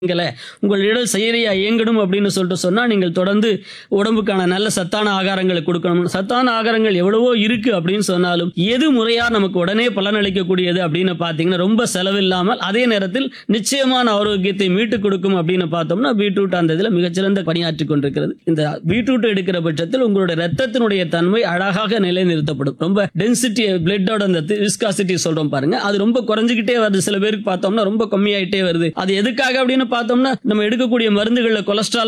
நீங்களே உங்கள் இடல் சரியா இயங்கணும் அப்படின்னு சொல்லிட்டு சொன்னா நீங்கள் தொடர்ந்து உடம்புக்கான நல்ல சத்தான ஆகாரங்களை கொடுக்கணும் சத்தான ஆகாரங்கள் எவ்வளவோ இருக்கு அப்படின்னு சொன்னாலும் எது முறையா நமக்கு உடனே பலனளிக்கக்கூடியது அப்படின்னு பார்த்தீங்கன்னா ரொம்ப செலவில்லாமல் அதே நேரத்தில் நிச்சயமான ஆரோக்கியத்தை மீட்டு கொடுக்கும் அப்படின்னு பார்த்தோம்னா பீட்ரூட் அந்த இதில் மிகச்சிறந்த பணியாற்றி கொண்டிருக்கிறது இந்த பீட்ரூட் எடுக்கிற பட்சத்தில் உங்களுடைய ரத்தத்தினுடைய தன்மை அழகாக நிலைநிறுத்தப்படும் ரொம்ப டென்சிட்டி பிளட்டோட அந்த விஸ்காசிட்டி சொல்றோம் பாருங்க அது ரொம்ப குறைஞ்சிக்கிட்டே வருது சில பேருக்கு பார்த்தோம்னா ரொம்ப கம்மியாயிட்டே வருது அது எதுக்காக அப்படின்னு பார்த்தோம்னா நம்ம எடுக்கக்கூடிய மருந்துகள்ல கொலஸ்ட்ரால்